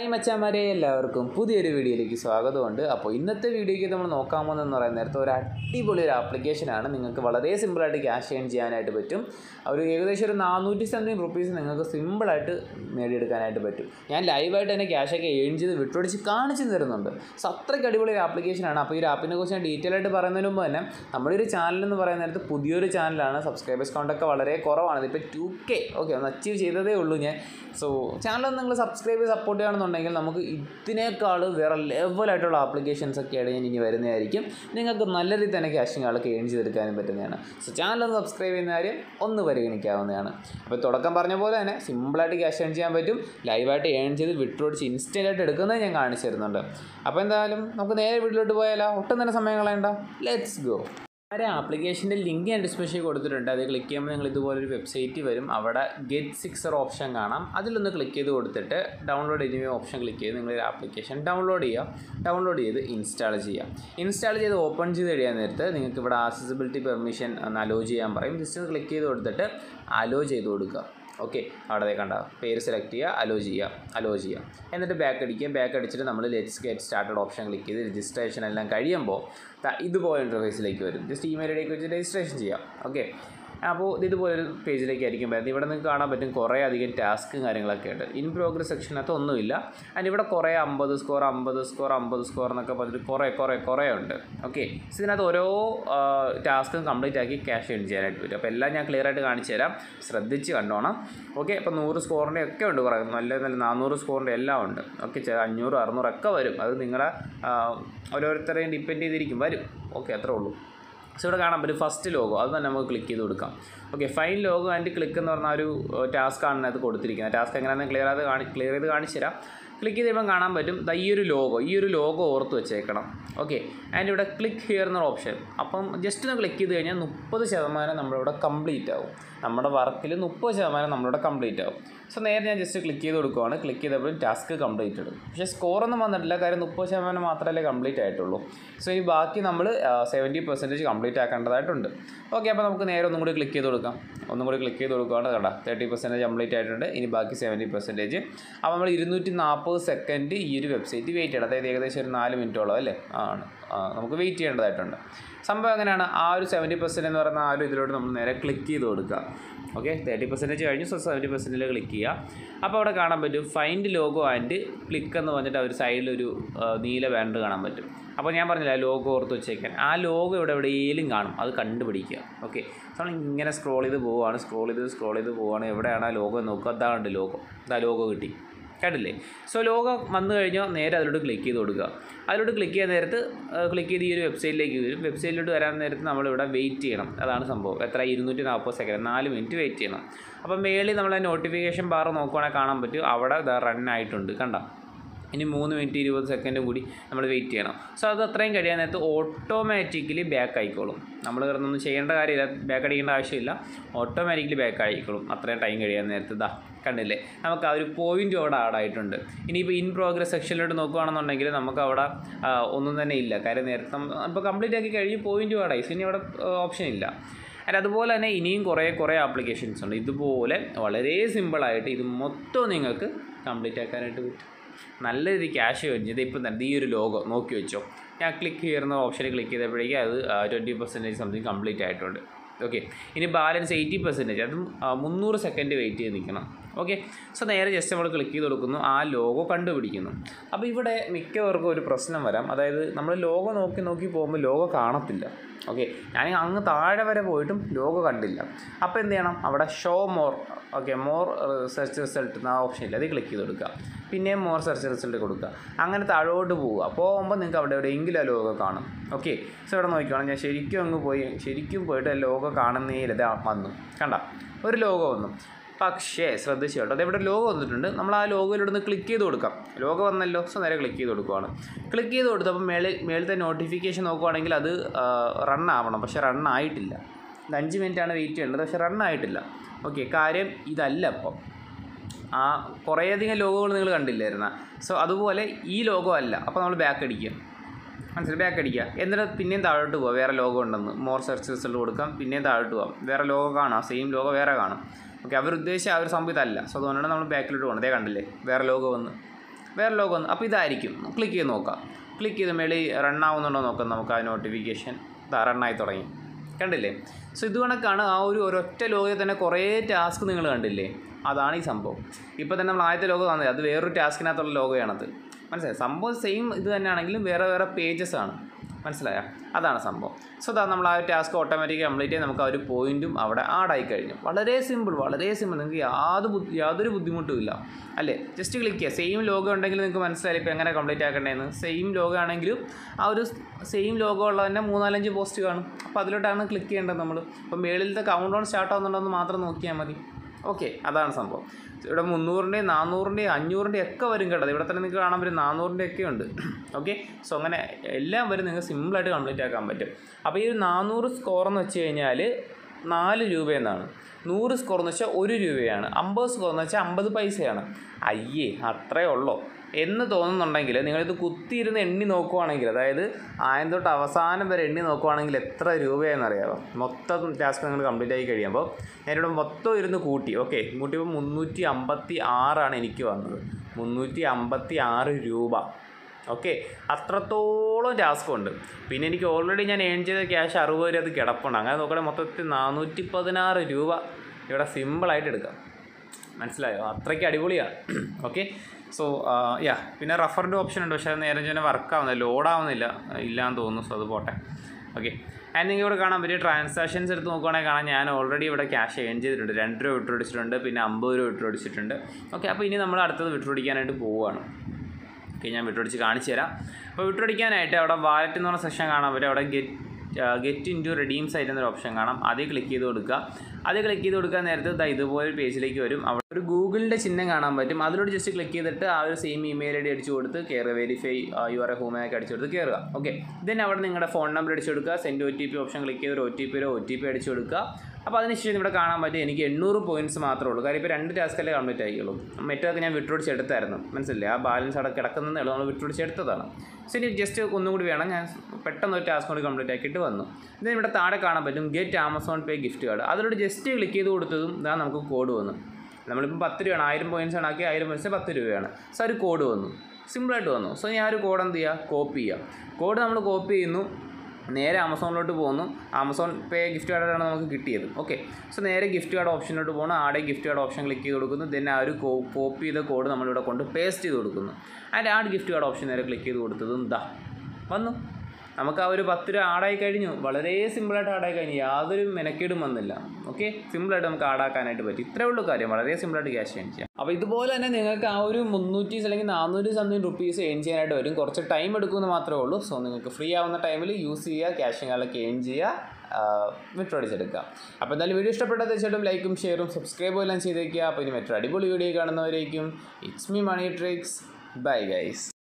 hi മച്ചാമാരെ എല്ലാവർക്കും പുതിയൊരു വീഡിയോയിലേക്ക് സ്വാഗതമുണ്ട് അപ്പോൾ ഇന്നത്തെ വീഡിയോയ്ക്ക് നമ്മൾ നോക്കാൻ പോകുന്നതെന്ന് പറയുന്ന നേരത്തെ ഒരു അടിപൊളി ഒരു ആപ്ലിക്കേഷനാണ് നിങ്ങൾക്ക് വളരെ സിമ്പിളായിട്ട് ക്യാഷ് ഏൺ ചെയ്യാനായിട്ട് പറ്റും ഒരു ഏകദേശം ഒരു നാനൂറ്റി സംതിങ് റുപ്പീസ് നിങ്ങൾക്ക് സിമ്പിളായിട്ട് നേടിയെടുക്കാനായിട്ട് പറ്റും ഞാൻ ലൈവായിട്ട് തന്നെ ക്യാഷൊക്കെ ഏൺ ചെയ്ത് വിട്ടുപിടിച്ച് കാണിച്ചു തരുന്നുണ്ട് സോ അത്രയ്ക്ക് അടിപൊളി ഒരു ആപ്ലിക്കേഷനാണ് അപ്പോൾ ഈ ഒരു ആപ്പിനെ കുറിച്ച് ഞാൻ ഡീറ്റെയിൽ ആയിട്ട് പറയുന്നതിന് മുമ്പ് തന്നെ നമ്മുടെ ഒരു ചാനൽ എന്ന് പറയുന്ന നേരത്ത് പുതിയൊരു ചാനലാണ് സബ്സ്ക്രൈബേഴ്സ് കൗണ്ടൊക്കെ വളരെ കുറവാണ് ഇപ്പോൾ ടു കെ ഓക്കെ ഒന്ന് അച്ചീവ് ചെയ്തതേ ഉള്ളൂ ഞാൻ സോ ചാനൽ നിങ്ങൾ സബ്സ്ക്രൈബ് ചെയ്ത് സപ്പോർട്ട് ചെയ്യുകയാണെന്നുണ്ടെങ്കിൽ നമുക്ക് ഇതിനേക്കാൾ വേറെ ലെവലായിട്ടുള്ള ആപ്ലിക്കേഷൻസ് ഒക്കെയാണ് ഞാൻ ഇനി വരുന്നതായിരിക്കും നിങ്ങൾക്ക് നല്ല രീതിയിൽ തന്നെ ക്യാഷിങ് ആൾക്ക് ഏൺ ചെയ്തെടുക്കാനും പറ്റുന്നതാണ് സോ ചാനൽ ഒന്ന് സബ്സ്ക്രൈബ് ചെയ്യുന്ന കാര്യം ഒന്ന് പരിഗണിക്കാവുന്നതാണ് അപ്പോൾ തുടക്കം പറഞ്ഞ പോലെ തന്നെ സിമ്പിളായിട്ട് ക്യാഷ് ഏൺ ചെയ്യാൻ പറ്റും ലൈവായിട്ട് ഏൺ ചെയ്ത് വിട്ടുപിടിച്ച് ഇൻസ്റ്റൻ്റ് ആയിട്ട് എടുക്കുന്നത് ഞാൻ കാണിച്ചു തരുന്നുണ്ട് അപ്പോൾ എന്തായാലും നമുക്ക് നേരെ വീട്ടിലോട്ട് പോയാലോ ഒട്ടും തന്നെ സമയം കളയണ്ട ലെറ്റ്സ് ഗോ ഒരു ആപ്ലിക്കേഷൻ്റെ ലിങ്ക് ഞാൻ ഡിസ്ക്രിപ്ഷൻ കൊടുത്തിട്ടുണ്ട് അത് ക്ലിക്ക് ചെയ്യുമ്പോൾ നിങ്ങൾ ഇതുപോലൊരു വെബ്സൈറ്റ് വരും അവിടെ ഗെറ്റ് സിക്സർ ഓപ്ഷൻ കാണാം അതിലൊന്ന് ക്ലിക്ക് ചെയ്ത് കൊടുത്തിട്ട് ഡൗൺലോഡ് എനിവേ ഓപ്ഷൻ ക്ലിക്ക് ചെയ്ത് നിങ്ങളൊരു ആപ്ലിക്കേഷൻ ഡൗൺലോഡ് ചെയ്യുക ഡൗൺലോഡ് ചെയ്ത് ഇൻസ്റ്റാൾ ചെയ്യുക ഇൻസ്റ്റാൾ ചെയ്ത് ഓപ്പൺ ചെയ്ത് കഴിയാൻ നേരത്ത് നിങ്ങൾക്ക് ഇവിടെ ആക്സസിബിലിറ്റി പെർമിഷൻ ഒന്ന് അലോ ചെയ്യാൻ പറയും ജസ്റ്റ് ക്ലിക്ക് ചെയ്ത് കൊടുത്തിട്ട് അലോ ചെയ്ത് കൊടുക്കുക ഓക്കെ അവിടെ കണ്ട പേര് സെലക്ട് ചെയ്യുക അലോ ചെയ്യുക അലോ ചെയ്യുക എന്നിട്ട് ബാക്ക് അടിക്കുക ബാക്ക് അടിച്ചിട്ട് നമ്മൾ let's get started option click ചെയ്ത് രജിസ്ട്രേഷൻ എല്ലാം കഴിയുമ്പോൾ ദാ ഇതുപോലെ ഇൻ്റർഫേസിലേക്ക് വരും ജസ്റ്റ് ഇമെയിൽ ഐ ഡിയൊക്കെ വെച്ച് രജിസ്ട്രേഷൻ ചെയ്യാം ഓക്കെ അപ്പോൾ ഇതുപോലൊരു പേജിലേക്ക് ആയിരിക്കും വരുന്നത് ഇവിടെ നിങ്ങൾക്ക് കാണാൻ പറ്റും കുറേ അധികം ടാസ്കും കാര്യങ്ങളൊക്കെ ഉണ്ട് ഇൻ പ്രോഗ്രസ് സെക്ഷനകത്ത് ഒന്നുമില്ല ആൻഡ് ഇവിടെ കുറേ അമ്പത് സ്കോർ അമ്പത് സ്കോർ അമ്പത് സ്കോർ എന്നൊക്കെ പറഞ്ഞിട്ട് കുറേ കുറേ കുറേ ഉണ്ട് ഓക്കെ സോ ഇതിനകത്ത് ഓരോ ടാസ്കും കംപ്ലീറ്റ് ആക്കി ക്യാഷ് ഏൺ ചെയ്യാനായിട്ട് പറ്റും അപ്പോൾ എല്ലാം ഞാൻ ക്ലിയർ ആയിട്ട് കാണിച്ചു തരാം ശ്രദ്ധിച്ച് കണ്ടോണം ഓക്കെ അപ്പോൾ നൂറ് സ്കോറിൻ്റെ ഒക്കെ ഉണ്ട് കുറേ നല്ല നല്ല നാനൂറ് സ്കോറിൻ്റെ എല്ലാം ഉണ്ട് ഓക്കെ അഞ്ഞൂറ് അറുന്നൂറൊക്കെ വരും അത് നിങ്ങളുടെ ഓരോരുത്തരെയും ഡിപ്പെൻഡ് ചെയ്തിരിക്കും വരും ഓക്കെ അത്രേ ഉള്ളൂ സോ ഇവിടെ കാണാൻ പറ്റും ഫസ്റ്റ് ലോഗോ അത് തന്നെ നമുക്ക് ക്ലിക്ക് ചെയ്ത് കൊടുക്കാം okay fine logo and click എന്ന് പറഞ്ഞ ഒരു ടാസ്ക് ആണ് അത് കൊടുത്തിരിക്കുന്നത് ടാസ്ക് എങ്ങനെയാണെന്ന് ക്ലിയർ ചെയ്ത് കാണി ക്ലിയർ ചെയ്ത് കാണിച്ചു തരാം ക്ലിക്ക് ചെയ്ത് കാണാൻ പറ്റും ദാ ഈ ഒരു ലോഗോ ഈ ഒരു ലോഗോ ഓർത്ത് വെച്ചേക്കണം ഓക്കെ ആൻഡ് ഇവിടെ ക്ലിക്ക് ഹിയർ എന്നൊരു ഓപ്ഷൻ അപ്പം ജസ്റ്റ് ഒന്ന് ക്ലിക്ക് ചെയ്ത് കഴിഞ്ഞാൽ മുപ്പത് ശതമാനം നമ്മളിവിടെ കംപ്ലീറ്റ് ആവും നമ്മുടെ വർക്കിൽ മുപ്പത് ശതമാനം നമ്മളിവിടെ കംപ്ലീറ്റ് ആവും സോ നേരെ ഞാൻ ജസ്റ്റ് ക്ലിക്ക് ചെയ്ത് കൊടുക്കുവാണ് ക്ലിക്ക് ചെയ്തപ്പോഴും ടാസ്ക് കംപ്ലീറ്റഡ് പക്ഷേ സ്കോറൊന്നും വന്നിട്ടില്ല കാര്യം മുപ്പത് ശതമാനം മാത്രമല്ലേ കംപ്ലീറ്റ് ആയിട്ടുള്ളൂ സോ ഇനി ബാക്കി നമ്മൾ സെവൻറ്റി പെർസെൻറ്റേജ് കംപ്ലീറ്റ് ആക്കേണ്ടതായിട്ടുണ്ട് ഓക്കെ അപ്പോൾ നമുക്ക് നേരെ ഒന്നും കൂടി ക്ലിക്ക് ചെയ്ത് കൊടുക്കാം ഒന്നും കൂടി ക്ലിക്ക് ചെയ്ത് കൊടുക്കുകയാണ് കണ്ട തേർട്ടി പെർസെൻറ്റേജ് കംപ്ലീറ്റ് ആയിട്ടുണ്ട് ഇനി ബാക്കി സെവൻറ്റി പെർസെൻറ്റേജ് അപ്പോൾ നമ്മൾ ഇരുന്നൂറ്റി നാൽപ്പത് സെക്കൻഡ് ഈ ഒരു വെബ്സൈറ്റ് വെയിറ്റ് ചെയ്യണം അതായത് ഏകദേശം ഒരു നാല് മിനിറ്റോളം അല്ലേ ആണ് ആ, നമുക്ക് വെയിറ്റ് ചെയ്യേണ്ടതായിട്ടുണ്ട് സംഭവം എങ്ങനെയാണ് ആ ഒരു സെവൻറ്റി പെർസെൻറ്റ് എന്ന് പറയുന്ന ആ ഒരു ഇതിലോട്ട് നമ്മൾ നേരെ ക്ലിക്ക് ചെയ്ത് കൊടുക്കുക ഓക്കെ തേർട്ടി പെർസെൻറ്റേജ് കഴിഞ്ഞു സോ സെവൻറ്റി പെർസെൻറ്റിൽ ക്ലിക്ക് ചെയ്യുക അപ്പോൾ അവിടെ കാണാൻ പറ്റും ഫൈൻഡ് ലോഗോ ആൻഡ് ക്ലിക്ക് എന്ന് പറഞ്ഞിട്ട് ഒരു സൈഡിലൊരു ആ, നീല ബാൻഡ് കാണാൻ പറ്റും അപ്പോൾ ഞാൻ പറഞ്ഞില്ല ലോഗോ ഓർത്ത് വെച്ചേക്കാൻ ആ ലോഗോ ഇവിടെ എവിടെയെങ്കിലും കാണും അത് കണ്ടുപിടിക്കുക ഓക്കെ നമ്മൾ ഇങ്ങനെ സ്ക്രോൾ ചെയ്ത് പോവുകയാണ് സ്ക്രോൾ ചെയ്ത് സ്ക്രോൾ ചെയ്ത് പോവുകയാണ് എവിടെയാണ് ആ ലോഗോ നോക്കുക അതാണ്ട് ലോഗോ അതാ ലോഗോ കിട്ടി കണ്ടില്ലേ സോ ലോഗോ വന്നു കഴിഞ്ഞാൽ നേരെ അതിലോട്ട് ക്ലിക്ക് ചെയ്ത് കൊടുക്കുക അതിലോട്ട് ക്ലിക്ക് ചെയ്യാൻ നേരത്ത് ക്ലിക്ക് ചെയ്ത് ഈ ഒരു വെബ്സൈറ്റിലേക്ക് വരും വെബ്സൈറ്റിലോട്ട് വരാൻ നേരത്ത് നമ്മളിവിടെ വെയിറ്റ് ചെയ്യണം അതാണ് സംഭവം എത്ര ഇരുന്നൂറ്റി നാൽപ്പത് സെക്കൻഡ് നാല് മിനിറ്റ് വെയിറ്റ് ചെയ്യണം അപ്പം മേളിൽ നമ്മളെ നോട്ടിഫിക്കേഷൻ ബാർ നോക്കുവാണെങ്കിൽ കാണാൻ പറ്റും അവിടെ റൺ ആയിട്ടുണ്ട് കണ്ടോ ഇനി മൂന്ന് മിനിറ്റ് ഇരുപത് സെക്കൻഡും കൂടി നമ്മൾ വെയിറ്റ് ചെയ്യണം സോ അത് അത്രയും കഴിയാൻ നേരത്ത് ഓട്ടോമാറ്റിക്കലി ബാക്ക് ആയിക്കോളും നമ്മൾ കിടന്നൊന്നും ചെയ്യേണ്ട കാര്യമില്ല ബാക്ക് അടിക്കേണ്ട ആവശ്യമില്ല ഓട്ടോമാറ്റിക്കലി ബാക്ക് ആയിക്കോളും അത്രയും ടൈം കഴിയാൻ നേരത്ത് ഇതാ കണ്ടില്ലേ നമുക്ക് ആ ഒരു പോയിൻ്റ് അവിടെ ആഡ് ആയിട്ടുണ്ട് ഇനിയിപ്പോൾ ഇൻ പ്രോഗ്രസ് സെക്ഷനിലോട്ട് നോക്കുകയാണെന്നുണ്ടെങ്കിൽ നമുക്ക് അവിടെ ആ, ഒന്നും തന്നെ ഇല്ല കാര്യം നേരത്തെ ഇപ്പോൾ കംപ്ലീറ്റ് ആക്കി കഴിഞ്ഞ് പോയിൻ്റ് ആഡ് ആയി സോ ഇനി അവിടെ ഓപ്ഷൻ ഇല്ല ആൻഡ് അതുപോലെ തന്നെ ഇനിയും കുറേ കുറേ ആപ്ലിക്കേഷൻസ് ഉണ്ട് ഇതുപോലെ വളരെ സിമ്പിളായിട്ട് ഇത് മൊത്തം നിങ്ങൾക്ക് കംപ്ലീറ്റ് ആക്കാനായിട്ട് പറ്റും നല്ല രീതിയിൽ ക്യാഷ് കഴിഞ്ഞത് ഇപ്പം തന്നെ ഈ ഒരു ലോഗോ നോക്കി വെച്ചോ ഞാൻ ക്ലിക്ക് ചെയ്യുന്ന ഓപ്ഷനിൽ ക്ലിക്ക് ചെയ്തപ്പോഴേക്കും അത് ട്വൻറ്റി പെർസെൻറ്റേജ് സംതിങ് കംപ്ലീറ്റ് ആയിട്ടുണ്ട് ഓക്കെ ഇനി ബാലൻസ് എയ്റ്റി പെർസെൻറ്റേജ് അതും ആ, മുന്നൂറ് സെക്കൻഡ് വെയിറ്റ് ചെയ്ത് നിൽക്കണം ഓക്കെ സോ നേരെ ജസ്റ്റ് നമ്മൾ ക്ലിക്ക് ചെയ്ത് കൊടുക്കുന്നു ആ ലോഗോ കണ്ടുപിടിക്കുന്നു അപ്പോൾ ഇവിടെ മിക്കവർക്കും ഒരു പ്രശ്നം വരാം അതായത് നമ്മൾ ലോഗോ നോക്കി നോക്കി പോകുമ്പോൾ ലോഗോ കാണത്തില്ല ഓക്കെ ഞാൻ അങ്ങ് താഴെ വരെ പോയിട്ടും ലോഗോ കണ്ടില്ല അപ്പോൾ എന്ത് ചെയ്യണം അവിടെ show more okay more search result എന്ന ഓപ്ഷൻ ഇല്ല അത് ക്ലിക്ക് ചെയ്ത് കൊടുക്കുക പിന്നെയും മോർ സെർച്ച് റിസൾട്ട് കൊടുക്കുക അങ്ങനെ താഴോട്ട് പോവുക പോകുമ്പോൾ നിങ്ങൾക്ക് അവിടെ എവിടെയെങ്കിലും ആ ലോഗോ കാണും ഓക്കെ സോ ഇവിടെ നോക്കിക്കോണം ഞാൻ ശരിക്കും അങ്ങ് പോയി ശരിക്കും പോയിട്ട് ആ ലോഗോ കാണുന്നേയില്ല ഇത് വന്നു കണ്ട ഒരു ലോഗോ വന്നു പക്ഷേ ശ്രദ്ധിച്ചു കേട്ടോ ഇവിടെ ലോഗോ വന്നിട്ടുണ്ട് നമ്മൾ ആ ലോഗോയിലൂടെ ഒന്ന് ക്ലിക്ക് ചെയ്ത് കൊടുക്കാം ലോഗോ വന്നല്ലോ സോ നേരെ ക്ലിക്ക് ചെയ്ത് കൊടുക്കുവാണ് ക്ലിക്ക് ചെയ്ത് കൊടുത്തപ്പോൾ മേളിൽ മേളത്തെ നോട്ടിഫിക്കേഷൻ നോക്കുവാണെങ്കിൽ അത് റൺ ആവണം പക്ഷേ റൺ ആയിട്ടില്ല ഇത് അഞ്ച് മിനിറ്റാണ് വെയിറ്റ് ചെയ്യേണ്ടത് പക്ഷേ റൺ ആയിട്ടില്ല ഓക്കെ കാര്യം ഇതല്ല അപ്പം ആ കുറേയധികം ലോഗോകൾ നിങ്ങൾ കണ്ടില്ലായിരുന്ന സോ അതുപോലെ ഈ ലോഗോ അല്ല അപ്പോൾ നമ്മൾ ബാക്ക് അടിക്കുക മനസ്സിലായി ബാക്ക് അടിക്കുക എന്നിട്ട് പിന്നെയും താഴോട്ട് പോവാം വേറെ ലോഗോ ഉണ്ടെന്ന് മോർ സെർച്ച് റിസൾട്ട് കൊടുക്കാം പിന്നെയും താഴോട്ട് പോവാം വേറെ ലോഗോ കാണാം സെയിം ലോഗോ വേറെ കാണും ഓക്കെ അവർ ഉദ്ദേശിച്ച ആ ഒരു സംഭവം ഇതല്ല സോ അതുകൊണ്ടാണ് നമ്മൾ ബാക്കിലോട്ട് പോകുന്നത് അതേ കണ്ടില്ലേ വേറെ ലോഗോ വന്ന് വേറെ ലോഗോ വന്നു അപ്പോൾ ഇതായിരിക്കും ക്ലിക്ക് ചെയ്ത് നോക്കാം ക്ലിക്ക് ചെയ്ത് മേളിൽ റൺ ആവുന്നുണ്ടോ നോക്കാം നമുക്ക് ആ നോട്ടിഫിക്കേഷൻ റണ്ണായി തുടങ്ങി കണ്ടില്ലേ സോ ഇത് കണക്കാണ് ആ ഒരു ഒരൊറ്റ ലോഗയിൽ തന്നെ കുറേ ടാസ്ക് നിങ്ങൾ കണ്ടില്ലേ അതാണ് ഈ സംഭവം ഇപ്പോൾ തന്നെ നമ്മൾ ആദ്യത്തെ ലോഗോ തന്നത് അത് വേറൊരു ടാസ്കിനകത്തുള്ള ലോഗോയാണത് മനസ്സിലായി സംഭവം സെയിം ഇത് തന്നെയാണെങ്കിലും വേറെ വേറെ പേജസ് ആണ് മനസ്സിലായോ അതാണ് സംഭവം സോ അതാ നമ്മൾ ആ ടാസ്ക് ഓട്ടോമാറ്റിക് കംപ്ലീറ്റ് ചെയ്ത് നമുക്ക് ആ ഒരു പോയിന്റും അവിടെ ആഡായി കഴിഞ്ഞു വളരെ സിമ്പിൾ വളരെ സിമ്പിൾ നിങ്ങൾക്ക് യാതൊരു ബുദ്ധി യാതൊരു ബുദ്ധിമുട്ടും ഇല്ല അല്ലേ ജസ്റ്റ് ക്ലിക്ക് ചെയ്യുക സെയിം ലോഗോ ഉണ്ടെങ്കിൽ നിങ്ങൾക്ക് മനസ്സിലായി ഇപ്പോൾ എങ്ങനെ കംപ്ലീറ്റ് ആക്കേണ്ടതെന്ന് സെയിം ലോഗോ ആണെങ്കിലും ആ ഒരു സെയിം ലോഗോ ഉള്ള തന്നെ മൂന്നാലഞ്ച് പോസ്റ്റ് കാണും അപ്പോൾ അതിലോട്ടാണ് ക്ലിക്ക് ചെയ്യേണ്ടത് നമ്മൾ അപ്പോൾ മേളിലത്തെ കൗണ്ട് ഡൗൺ സ്റ്റാർട്ട് ആവുന്നുണ്ടോ എന്ന് മാത്രം നോക്കിയാൽ മതി ഓക്കെ അതാണ് സംഭവം ഇവിടെ മുന്നൂറിൻ്റെയും നാനൂറിൻ്റെയും അഞ്ഞൂറിൻ്റെയും ഒക്കെ വരും കേട്ടത് ഇവിടെ തന്നെ നിങ്ങൾക്ക് കാണാൻ പറ്റും നാനൂറിൻ്റെ ഒക്കെ ഉണ്ട് ഓക്കെ സോ അങ്ങനെ എല്ലാം വരും നിങ്ങൾക്ക് സിമ്പിളായിട്ട് കംപ്ലീറ്റ് ആക്കാൻ പറ്റും അപ്പോൾ ഈ ഒരു നാനൂറ് സ്കോർ എന്ന് വെച്ച് കഴിഞ്ഞാൽ നാല് രൂപയെന്നാണ് നൂറ് സ്കോർ എന്ന് വെച്ചാൽ ഒരു രൂപയാണ് അമ്പത് സ്കോർ എന്ന് വെച്ചാൽ അമ്പത് പൈസയാണ് അയ്യേ അത്രേ ഉള്ളോ എന്ന് തോന്നുന്നുണ്ടെങ്കിൽ നിങ്ങളിത് കുത്തിയിരുന്ന് എണ്ണി നോക്കുവാണെങ്കിൽ അതായത് ആദ്യം തൊട്ട് അവസാനം വരെ എണ്ണി നോക്കുവാണെങ്കിൽ എത്ര രൂപയാണെന്നറിയാമോ മൊത്തം ടാസ്ക് നിങ്ങൾ കംപ്ലീറ്റ് ആയി കഴിയുമ്പോൾ ഞാനിവിടെ മൊത്തം ഇരുന്ന് കൂട്ടി ഓക്കെ കൂട്ടിയപ്പോൾ മുന്നൂറ്റി അമ്പത്തി ആറാണ് എനിക്ക് വന്നത് മുന്നൂറ്റി അമ്പത്തി ആറ് രൂപ ഓക്കെ അത്രത്തോളം ടാസ്ക് ഉണ്ട് പിന്നെ എനിക്ക് ഓൾറെഡി ഞാൻ ഏൺ ചെയ്ത ക്യാഷ് അറുപത് രൂപ അത് കിടപ്പുണ്ട് അങ്ങനെ നോക്കണേ മൊത്തത്തിൽ നാനൂറ്റി പതിനാറ് രൂപ ഇവിടെ സിമ്പിളായിട്ട് എടുക്കാം മനസ്സിലായോ അത്രയ്ക്ക് അടിപൊളിയാണ് ഓക്കെ സോ യാ പിന്നെ റഫറിൻ്റെ ഓപ്ഷൻ ഉണ്ട് പക്ഷേ അത് നേരെ തന്നെ വർക്ക് ആവുന്നില്ല ലോഡ് ആവുന്നില്ല ഇല്ലാന്ന് തോന്നുന്നു സോ അത് പോട്ടെ ഓക്കെ ആൻഡ് നിങ്ങൾക്ക് ഇവിടെ കാണാൻ പറ്റിയ ട്രാൻസാക്ഷൻസ് എടുത്ത് നോക്കുവാണെങ്കിൽ കാണാം ഞാൻ ഓൾറെഡി ഇവിടെ ക്യാഷ് ഏൺ ചെയ്തിട്ടുണ്ട് രണ്ട് രൂപ വിട്ടു അടിച്ചിട്ടുണ്ട് പിന്നെ അമ്പത് രൂപ വിട്ടു അടിച്ചിട്ടുണ്ട് ഓക്കെ അപ്പോൾ ഇനി നമ്മൾ അടുത്തത് വിട്ടു അടിക്കാനായിട്ട് പോവുകയാണ് ഓക്കെ ഞാൻ വിട്ടുപിടിച്ച് കാണിച്ചു തരാം അപ്പോൾ വിട്ടുപിടിക്കാനായിട്ട് അവിടെ വാലറ്റ് എന്ന് പറഞ്ഞ സെക്ഷൻ കാണാൻ പറ്റും അവിടെ get get in to redeem site എന്നൊരു ഓപ്ഷൻ കാണാം അതിൽ ക്ലിക്ക് ചെയ്ത് കൊടുക്കുക അത് ക്ലിക്ക് ചെയ്ത് കൊടുക്കാൻ നേരത്തെ ദാ ഇതുപോലെ ഒരു പേജിലേക്ക് വരും അവിടെ ഒരു ഗൂഗിളിൻ്റെ ചിഹ്നം കാണാൻ പറ്റും അതിലോട്ട് ജസ്റ്റ് ക്ലിക്ക് ചെയ്തിട്ട് ആ ഒരു സെയിം ഇമെയിൽ ഐ ഡി അടിച്ചു കൊടുത്ത് കയറുക verify you are a home ഒക്കെ അടിച്ചു കൊടുത്ത് കയറുക ഓക്കെ ദെൻ അവിടെ നിങ്ങളുടെ ഫോൺ നമ്പർ അടിച്ചു കൊടുക്കുക send O T P option click ചെയ്ത് ഒരു O T P O T P അടിച്ചു കൊടുക്കുക അപ്പോൾ അതിനുശേഷം ഇവിടെ കാണാൻ പറ്റും എനിക്ക് എണ്ണൂറ് പോയിൻറ്റ്സ് മാത്രമേ ഉള്ളൂ കാര്യം ഇപ്പോൾ രണ്ട് ടാസ്കല്ലേ കംപ്ലീറ്റ് ആയിക്കുള്ളൂ മറ്റേതൊക്കെ ഞാൻ വിട്ടുപിടിച്ച് എടുത്തായിരുന്നു മനസ്സിലായി ആ ബാലൻസ് അവിടെ കിടക്കുന്നതേ ഉള്ളൂ നമ്മൾ വിട്ടുപിടിച്ച് എടുത്തതാണ് സോ ഇനി ജസ്റ്റ് ഒന്നും കൂടി വേണം ഞാൻ പെട്ടെന്ന് ഒരു ടാസ്ക് കൂടി കംപ്ലീറ്റ് ആക്കിയിട്ട് വന്നു ഇത് ഇവിടെ താഴെ കാണാൻ പറ്റും get Amazon pay gift card അതിലൂടെ ജസ്റ്റ് ക്ലിക്ക് ചെയ്ത് കൊടുത്തതും ഇതാ നമുക്ക് കോഡ് വന്നു നമ്മളിപ്പോൾ പത്ത് രൂപയാണ് ആയിരം പോയിൻറ്റ്സ് ആണ് ആക്കി ആയിരം പോയിൻറ്റ്സ് പത്ത് രൂപയാണ് സോ ഒരു കോഡ് വന്നു സിമ്പിളായിട്ട് വന്നു സോ ഞാൻ ഒരു കോഡ് എന്ത് ചെയ്യുക കോപ്പി ചെയ്യുക കോഡ് നമ്മൾ കോപ്പി ചെയ്യുന്നു നേരെ ആമസോണിലോട്ട് പോകുന്നു ആമസോൺ പേ ഗിഫ്റ്റ് കാർഡാണ് നമുക്ക് കിട്ടിയത് ഓക്കെ സോ നേരെ ഗിഫ്റ്റ് കാർഡ് ഓപ്ഷനിലോട്ട് പോകുന്നു ആടെ ഗിഫ്റ്റ് കാർഡ് ഓപ്ഷൻ ക്ലിക്ക് ചെയ്ത് കൊടുക്കുന്നു ദെൻ ആ ഒരു കോപ്പി ചെയ്ത കോഡ് നമ്മളിവിടെ കൊണ്ട് പേസ്റ്റ് ചെയ്ത് കൊടുക്കുന്നു and add gift card option നേരെ ക്ലിക്ക് ചെയ്ത് കൊടുത്തതും ദാ വന്നു നമുക്ക് ആ ഒരു പത്ത് രൂപ ആഡായി കഴിഞ്ഞു വളരെ സിമ്പിളായിട്ട് ആഡായി കഴിഞ്ഞു യാതൊരു മെനക്കേടും വന്നില്ല ഓക്കെ സിമ്പിളായിട്ട് നമുക്ക് ആഡാക്കാനായിട്ട് പറ്റും ഇത്രേ ഉള്ളൂ കാര്യം വളരെ സിമ്പിളായിട്ട് ക്യാഷ് ഏൺ ചെയ്യാം അപ്പോൾ ഇതുപോലെ തന്നെ നിങ്ങൾക്ക് ആ ഒരു മുന്നൂറ്റി അല്ലെങ്കിൽ നാനൂറ് സംതിങ് റുപ്പീസ് ഏൺ ചെയ്യാനായിട്ട് വരും കുറച്ച് ടൈം എടുക്കുമെന്ന് മാത്രമേ ഉള്ളൂ സോ നിങ്ങൾക്ക് ഫ്രീ ആവുന്ന ടൈമിൽ യൂസ് ചെയ്യുക ക്യാഷും കാലൊക്കെ ഏൺ ചെയ്യുക മെട്രോ അടിച്ചെടുക്കുക അപ്പോൾ എന്തായാലും വീഡിയോ ഇഷ്ടപ്പെട്ടാൽ തീർച്ചയായിട്ടും ലൈക്കും ഷെയറും സബ്സ്ക്രൈബും എല്ലാം ചെയ്തേക്കുക അപ്പോൾ ഇനി മറ്റൊരു അടിപൊളി വീഡിയോ കാണുന്നവരേക്കും it's me money tricks bye guys